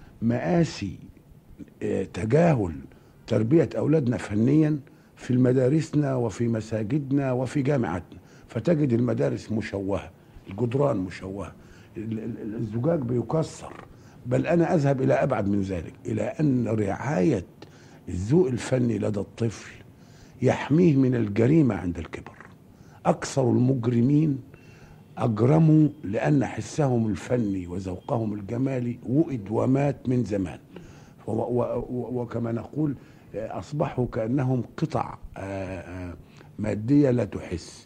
مآسي آه، تجاهل تربية أولادنا فنيا في مدارسنا وفي مساجدنا وفي جامعاتنا فتجد المدارس مشوهة الجدران مشوهة ال- ال- الزجاج بيكسر بل أنا أذهب إلى أبعد من ذلك إلى أن رعاية الذوق الفني لدى الطفل يحميه من الجريمة عند الكبر أكثر المجرمين أجرموا لأن حسهم الفني وذوقهم الجمالي وئد ومات من زمان و- و- و- وكما نقول آه، أصبحوا كأنهم قطع آه، آه، مادية لا تحس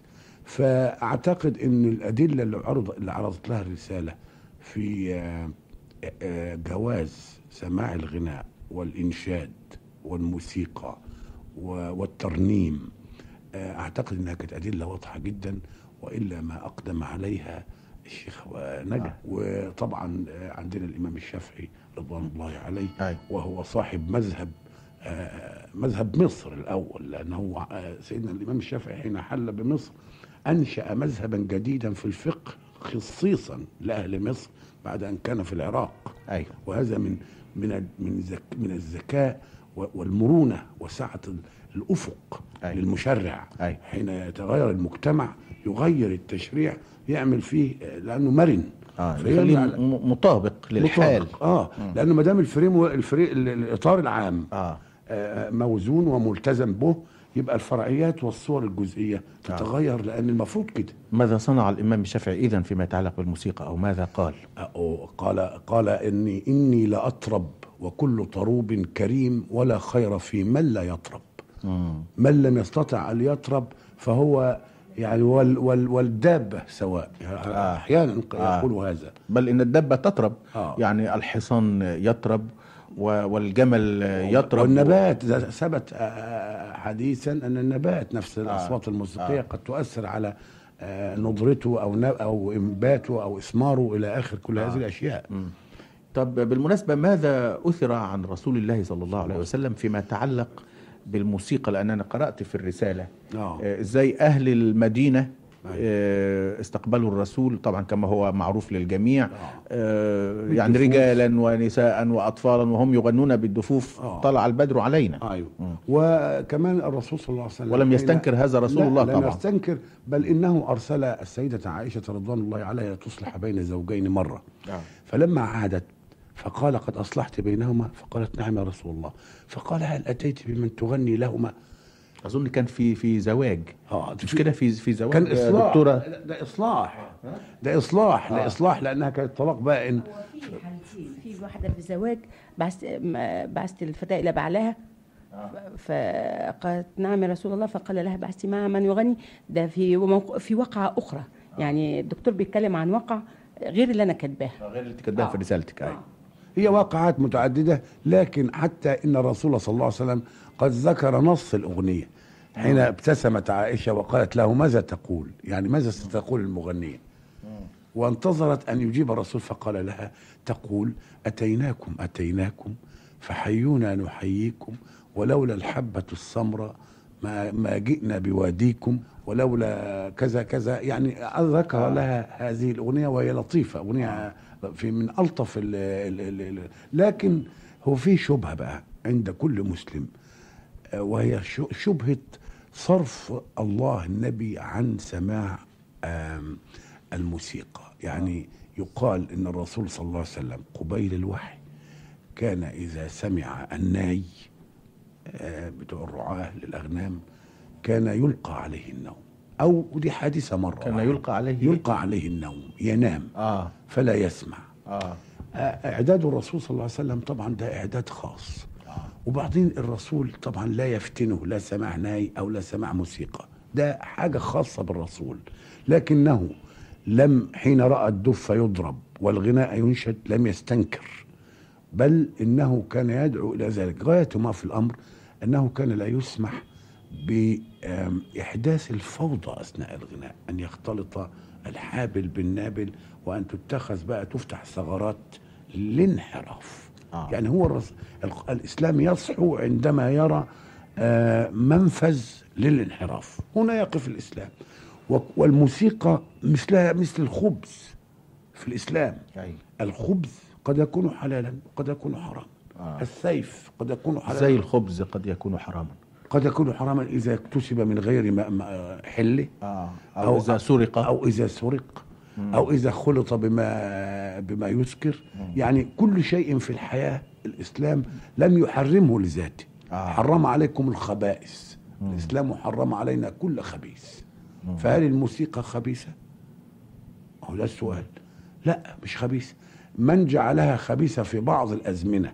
فأعتقد أن الأدلة اللي عرض اللي عرضت لها الرسالة في آه، آه، جواز سماع الغناء والإنشاد والموسيقى و- والترنيم آه، اعتقد انها كانت ادله واضحه جدا والا ما اقدم عليها الشيخ نجا آه. وطبعا آه، عندنا الامام الشافعي رضوان الله عليه أي. وهو صاحب مذهب آه، مذهب مصر الاول لانه آه، سيدنا الامام الشافعي حين حل بمصر انشا مذهبا جديدا في الفقه خصيصا لاهل مصر بعد ان كان في العراق أيوة وهذا من من من زك من الذكاء و- والمرونه وسعه ال- الافق أي. للمشرع أي. حين يتغير المجتمع يغير التشريع يعمل فيه آه، لانه مرن آه فيعمل يخليه على- م- مطابق للحال مطابق. اه لانه ما دام الفريم الفري ال- الاطار العام آه آه، موزون وملتزم به يبقى الفرعيات والصور الجزئيه تتغير لان المفروض كده ماذا صنع الإمام الشافعي إذن فيما يتعلق بالموسيقى أو ماذا قال أو قال قال اني اني لاطرب وكل طروب كريم ولا خير في من لا يطرب مم. من لم يستطع ان يطرب فهو يعني وال وال والدابه سواء احيانا آه. يقول هذا بل إن الدبة تطرب آه. يعني الحصان يطرب و- والجمل يطرب والنبات إذا ثبت آه، حديثا ان النبات نفس الاصوات الموسيقيه قد تؤثر على آه، نضرته او نب- او انباته او اثماره الى اخر كل هذه الاشياء طب بالمناسبة ماذا أثر عن رسول الله صلى الله عليه وسلم فيما يتعلق بالموسيقى لأن أنا قرأت في الرسالة آه. آه، إزاي أهل المدينة آه، استقبلوا الرسول طبعا كما هو معروف للجميع آه. آه، يعني بالدفوف. رجالا ونساء واطفالا وهم يغنون بالدفوف آه. طلع البدر علينا ايوه وكمان الرسول صلى الله عليه وسلم ولم حين- يستنكر هذا رسول لا الله لم طبعا يستنكر بل انه ارسل السيده عائشه رضوان الله عليها تصلح بين زوجين مره فلما عادت فقال قد اصلحت بينهما فقالت نعم يا رسول الله فقال هل اتيت بمن تغني لهما اظن كان في في زواج اه مش كده في في زواج كان يا اصلاح دكتوره لا، ده اصلاح ده اصلاح ده اصلاح لانها كانت طلاق بائن هو في حالتين في واحده في زواج بعثت ما- بعثت الفتاه الى بعلها فقالت نعم يا رسول الله فقال لها بعثتي مع من يغني ده في موق... في وقعه اخرى يعني الدكتور بيتكلم عن وقع غير اللي انا كاتباها غير اللي كاتباها في رسالتك ايوه هي واقعات متعددة لكن حتى إن الرسول صلى الله عليه وسلم قد ذكر نص الأغنية حين ابتسمت عائشة وقالت له ماذا تقول يعني ماذا ستقول المغنية وانتظرت أن يجيب الرسول فقال لها تقول أتيناكم أتيناكم فحيونا نحييكم ولولا الحبة السمراء ما, ما جئنا بواديكم ولولا كذا كذا يعني ذكر لها هذه الأغنية وهي لطيفة أغنية في من ألطف ال ال ال ال لكن هو في شبهة بقى عند كل مسلم آه، وهي ش- شبهة صرف الله النبي عن سماع آم، الموسيقى يعني يقال ان الرسول صلى الله عليه وسلم قبيل الوحي كان اذا سمع الناي آه، بتوع الرعاة للاغنام كان يلقى عليه النوم او ودي حادثه مره كان واحدة. يلقى عليه يلقى عليه النوم ينام اه فلا يسمع اه آه، اعداد الرسول صلى الله عليه وسلم طبعا ده اعداد خاص وبعدين الرسول طبعا لا يفتنه لا سماع ناي او لا سماع موسيقى ده حاجه خاصه بالرسول لكنه لم حين راى الدف يضرب والغناء ينشد لم يستنكر بل انه كان يدعو الى ذلك غايه ما في الامر انه كان لا يسمح باحداث الفوضى اثناء الغناء ان يختلط الحابل بالنابل وان تتخذ بقى تفتح ثغرات للانحراف آه. يعني هو الرس... ال- الاسلام يصحو عندما يرى آه، منفذ للانحراف هنا يقف الاسلام و- والموسيقى مثلها مثل الخبز في الاسلام أيوة. الخبز قد يكون حلالا وقد يكون حراما آه. السيف قد يكون حلالا زي الخبز قد يكون حراما قد يكون حراما اذا اكتسب من غير ما ما حله اه او اذا سرق او اذا سرق او اذا خلط بما بما يسكر يعني كل شيء في الحياه الاسلام لم يحرمه لذاته آه. حرم عليكم الخبائث الاسلام حرم علينا كل خبيث فهل الموسيقى خبيثه هو ده السؤال لا مش خبيثه من جعلها خبيثه في بعض الازمنه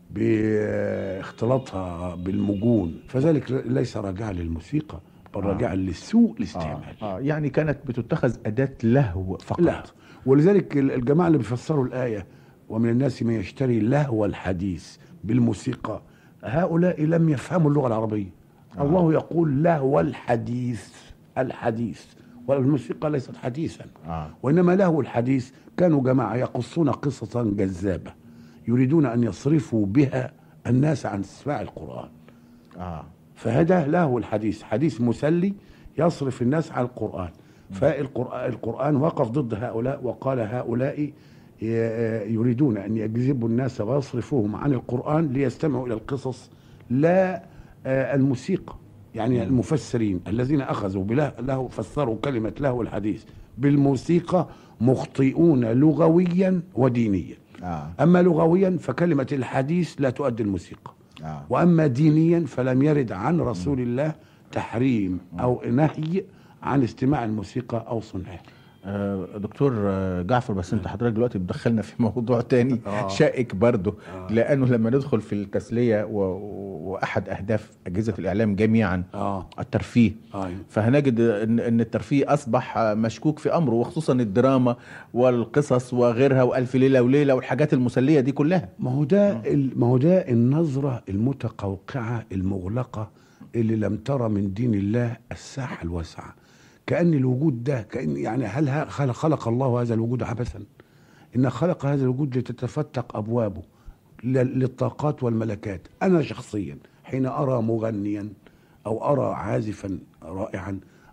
باختلاطها بالمجون فذلك ليس راجعا للموسيقى بل راجعا للسوء آه. الاستعمال آه. يعني كانت بتتخذ اداه لهو فقط لا ولذلك الجماعه اللي بيفسروا الايه ومن الناس من يشتري لهو الحديث بالموسيقى هؤلاء لم يفهموا اللغه العربيه آه. الله يقول لهو الحديث الحديث والموسيقى ليست حديثا آه. وانما لهو الحديث كانوا جماعه يقصون قصصا جذابه يريدون ان يصرفوا بها الناس عن استماع القران اه فهذا له الحديث حديث مسلي يصرف الناس على القرآن فالقرآن القرآن وقف ضد هؤلاء وقال هؤلاء ي- يريدون أن يجذبوا الناس ويصرفوهم عن القرآن ليستمعوا إلى القصص لا آه، الموسيقى يعني المفسرين الذين أخذوا بله له فسروا كلمة له الحديث بالموسيقى مخطئون لغويا ودينيا اه أما لغويا فكلمة الحديث لا تؤدي الموسيقى اه واما دينيا فلم يرد عن رسول الله تحريم او نهي عن استماع الموسيقى او صنعها آه، دكتور آه، جعفر بس انت حضرتك دلوقتي بتدخلنا في موضوع تاني آه. شائك برضه لانه لما ندخل في التسليه و... واحد اهداف اجهزه الاعلام جميعا اه الترفيه ايوه فهنجد ان ان الترفيه اصبح مشكوك في امره وخصوصا الدراما والقصص وغيرها والف ليله وليله والحاجات المسليه دي كلها ما هو ده ال- ما هو ده النظره المتقوقعه المغلقه اللي لم ترى من دين الله الساحه الواسعه كان الوجود ده كان يعني هل ه- خلق, خلق الله هذا الوجود عبثا ان خلق هذا الوجود لتتفتق ابوابه ل- للطاقات والملكات انا شخصيا حين ارى مغنيا او ارى عازفا رائعا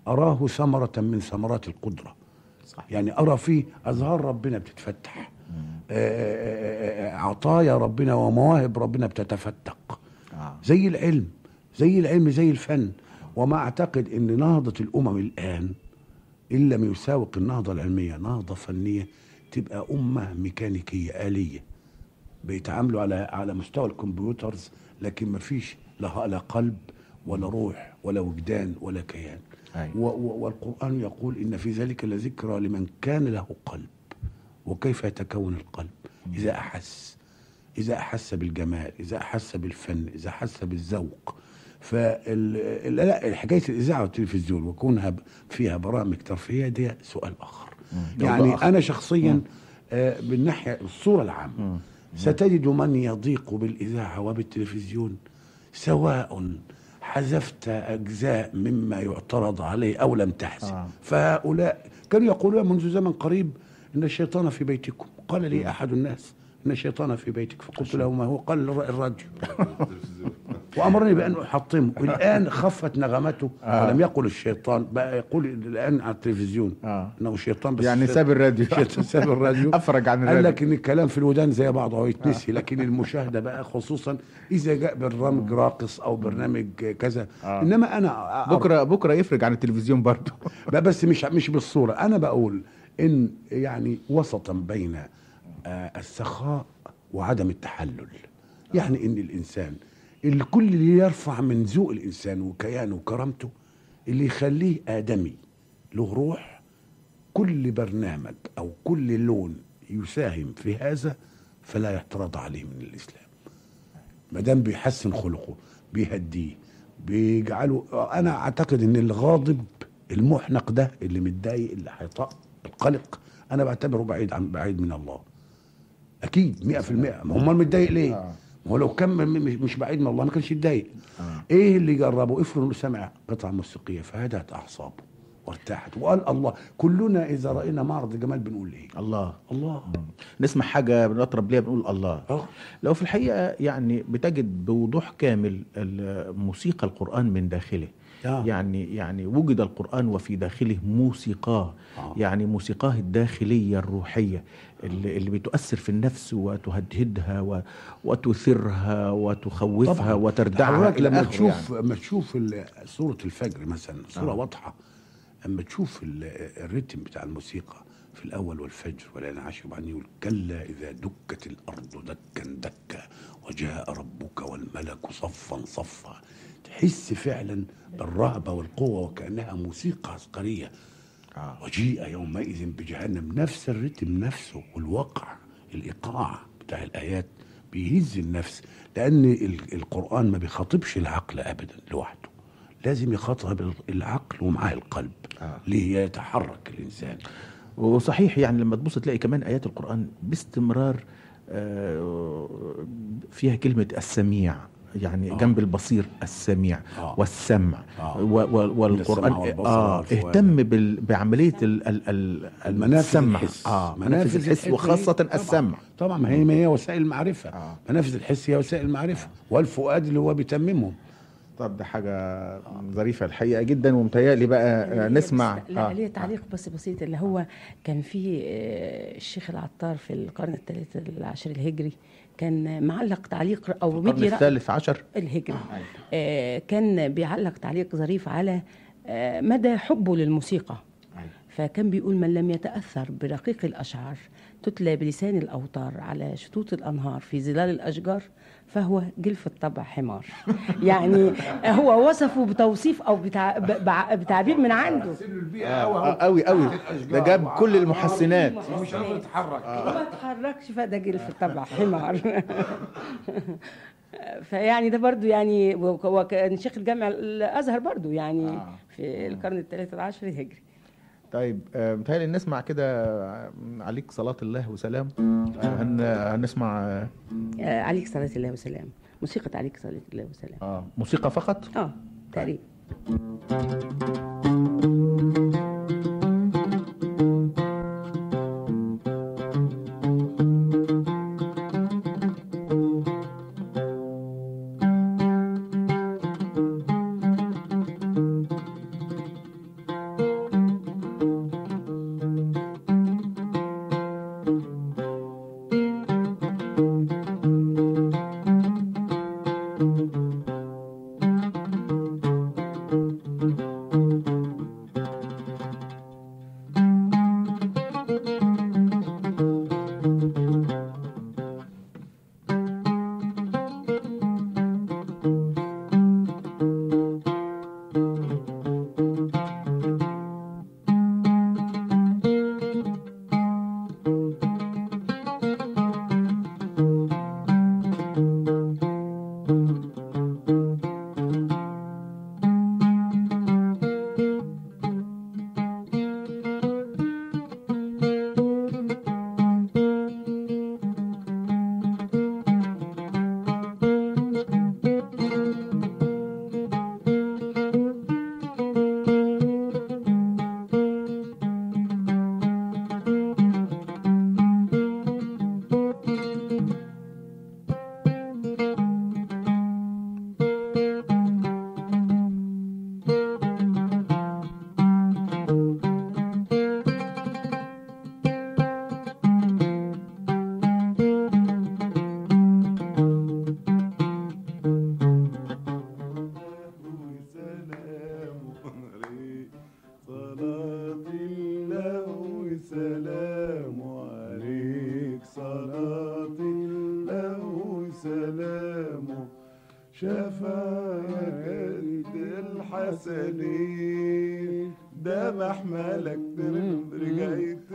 أراه ثمرة من ثمرات القدرة صحيح. يعني أرى فيه أزهار ربنا بتتفتح آه، آه، آه، عطايا ربنا ومواهب ربنا بتتفتق آه. زي العلم زي العلم زي الفن وما أعتقد أن نهضة الأمم الآن إن لم يساوق النهضة العلمية نهضة فنية تبقى أمة ميكانيكية آلية بيتعاملوا على على مستوى الكمبيوترز لكن ما فيش لا لا قلب ولا روح ولا وجدان ولا كيان أيوة. و- و- والقرآن يقول إن في ذلك لذكرى لمن كان له قلب وكيف يتكون القلب إذا أحس إذا أحس بالجمال إذا أحس بالفن إذا أحس بالذوق فال لا حكاية الإذاعة والتلفزيون وكونها ب- فيها برامج ترفيهية دي سؤال آخر يعني موضوع آخر. أنا شخصيا آه، بالناحية الصورة العامة ستجد من يضيق بالإذاعة وبالتلفزيون سواء حذفت أجزاء مما يعترض عليه أو لم تحذف آه. فهؤلاء كانوا يقولون منذ زمن قريب إن الشيطان في بيتكم قال لي أحد الناس إن الشيطان في بيتك فقلت له ما هو قال الر- الراديو وأمرني بأن أحطمه الآن خفت نغمته آه. ولم يقل الشيطان بقى يقول الآن على التلفزيون آه. إنه شيطان بس يعني ساب الراديو شيطان ساب الراديو أفرج عن قال الراديو لك ان الكلام في الودان زي بعضه ويتنسي لكن المشاهده بقى خصوصا اذا جاء برنامج راقص او برنامج كذا آه. انما انا بكره بكره يفرج عن التلفزيون برضه بقى بس مش مش بالصوره انا بقول ان يعني وسطا بين آه، السخاء وعدم التحلل يعني ان الانسان اللي كل اللي يرفع من ذوق الانسان وكيانه وكرامته اللي يخليه ادمي له روح كل برنامج او كل لون يساهم في هذا فلا يعترض عليه من الاسلام ما دام بيحسن خلقه بيهديه بيجعله انا اعتقد ان الغاضب المحنق ده اللي متضايق اللي هيطق القلق انا بعتبره بعيد عن بعيد من الله اكيد 100% ما هم متضايق ليه؟ آه. ما هو لو كان م- م- مش بعيد من الله ما كانش يتضايق آه. ايه اللي جربه افرض انه سمع قطعه موسيقيه فهدأت اعصابه وارتاحت وقال الله كلنا اذا راينا معرض جمال بنقول ايه؟ الله الله نسمع حاجه بنطرب ليها بنقول الله اه لو في الحقيقه يعني بتجد بوضوح كامل ال- موسيقى القران من داخله آه. يعني يعني وجد القران وفي داخله موسيقاه آه. يعني موسيقاه الداخليه الروحيه اللي, اللي بتؤثر في النفس وتهدهدها و- وتثيرها وتخوفها طبعا وتردعها حضرتك إلى لما آخره تشوف لما تشوف ال- سوره الفجر مثلا صوره آه. واضحه اما تشوف ال- الريتم بتاع الموسيقى في الاول والفجر والانعاش وبعدين يقول كلا اذا دكت الارض دكا دكا وجاء ربك والملك صفا صفا تحس فعلا بالرهبه والقوه وكانها موسيقى عسكريه آه. وجيء يومئذ بجهنم نفس الرتم نفسه والواقع الايقاع بتاع الايات بيهز النفس لان ال- القران ما بيخاطبش العقل ابدا لوحده لازم يخاطب العقل ومعاه القلب آه. ليه يتحرك الانسان وصحيح يعني لما تبص تلاقي كمان ايات القران باستمرار آه، فيها كلمه السميع يعني آه. جنب البصير السميع آه. والسمع آه. و- و- والقران السمع والبصر اه والفؤاد. اهتم بال- بعمليه ال- ال- ال- المنافذ السمع الحس اه منافذ الحس وخاصه طبعا. السمع طبعا ما هي ما هي وسائل المعرفه آه. منافذ الحس هي وسائل المعرفه والفؤاد اللي هو بيتممهم طب ده حاجه ظريفه الحقيقه جدا ومتهيألي بقى آه، هي نسمع بس لا آه. ليه تعليق بس بسيط اللي هو كان في آه، الشيخ العطار في القرن الثالث العشر الهجري كان معلق تعليق او القرن مدي رأي الثالث عشر الهجري آه، كان بيعلق تعليق ظريف على آه، مدى حبه للموسيقى فكان بيقول من لم يتأثر برقيق الأشعار تتلى بلسان الأوتار على شطوط الأنهار في ظلال الأشجار فهو جلف الطبع حمار يعني هو وصفه بتوصيف أو بتع... ب- بع- بتعبير من عنده آه، قوي قوي ده جاب كل المحسنات مش قادر يتحرك ما اتحركش فده جلف الطبع حمار فيعني ده برضو يعني هو كان شيخ الجامع الازهر برضو يعني آه. في القرن الثالث العشر الهجري طيب آه، متهيألي نسمع كده آه، عليك صلاة الله وسلام آه، هن هنسمع آه، آه، عليك صلاة الله وسلام موسيقى عليك صلاة الله وسلام آه موسيقى فقط اه تقريبا عليك صلاة الله وسلام عليك صلاة الله وسلام شفاعة الحسنين ده محملك رجعت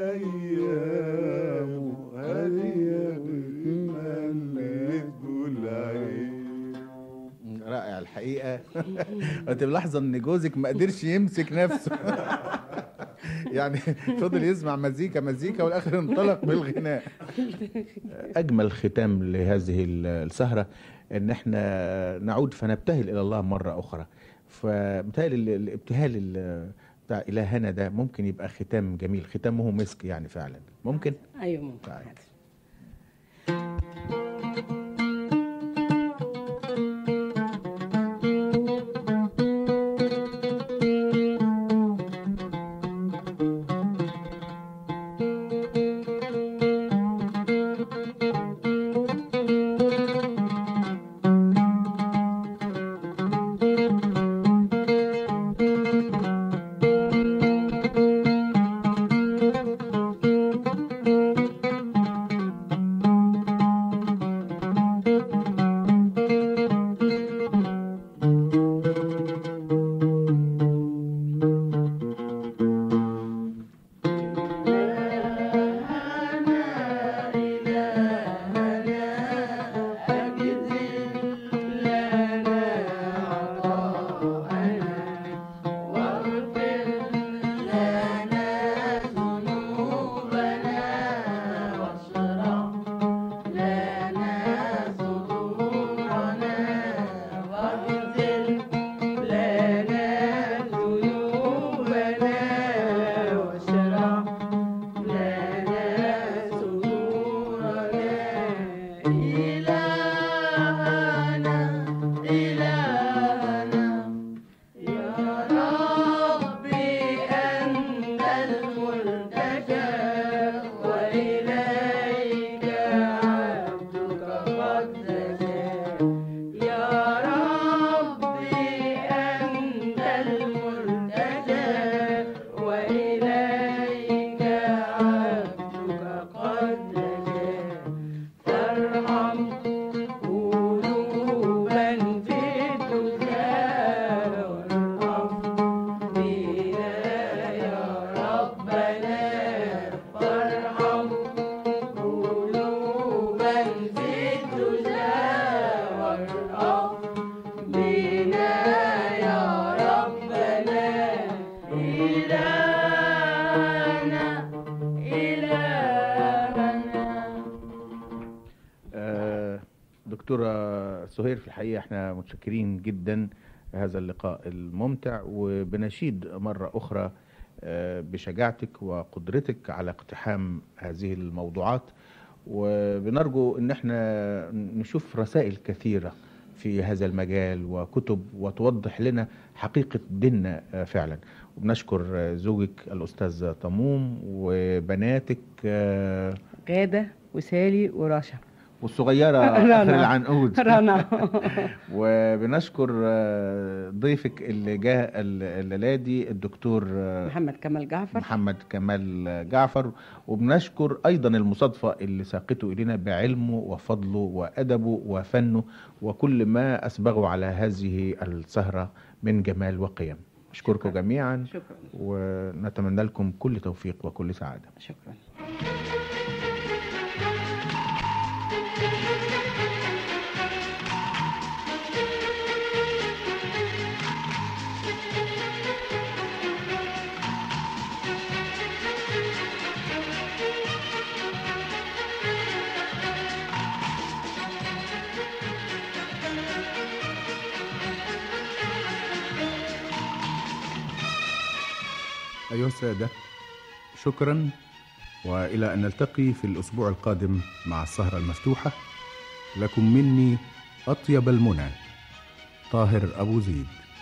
أيام هدية مليت كل عين رائع الحقيقه انت ملاحظه ان جوزك ما قدرش يمسك نفسه يعني فضل يسمع مزيكا مزيكا والاخر انطلق بالغناء اجمل ختام لهذه السهره ان احنا نعود فنبتهل الى الله مره اخرى فبالتالي ال- الابتهال ال- بتاع الهنا ده ممكن يبقى ختام جميل ختامه مسك يعني فعلا ممكن ايوه ممكن طيب. آه، دكتورة سهير في الحقيقة احنا متشكرين جدا هذا اللقاء الممتع وبنشيد مرة أخرى آه، بشجاعتك وقدرتك على اقتحام هذه الموضوعات وبنرجو ان احنا نشوف رسائل كثيرة في هذا المجال وكتب وتوضح لنا حقيقة ديننا آه، فعلا وبنشكر آه، زوجك الأستاذ طموم وبناتك آه، غاده وسالي ورشا والصغيرة رنا. آخر العنقود رنا وبنشكر آه، ضيفك اللي جاء الليلة دي الدكتور آه، محمد كمال جعفر محمد كمال جعفر وبنشكر أيضا المصادفة اللي ساقته إلينا بعلمه وفضله وأدبه وفنه وكل ما أسبغه على هذه السهرة من جمال وقيم أشكركم جميعا شكرا ونتمنى لكم كل توفيق وكل سعادة شكرا أيها السادة شكرا وإلى أن نلتقي في الأسبوع القادم مع السهرة المفتوحة لكم مني أطيب المنى طاهر أبو زيد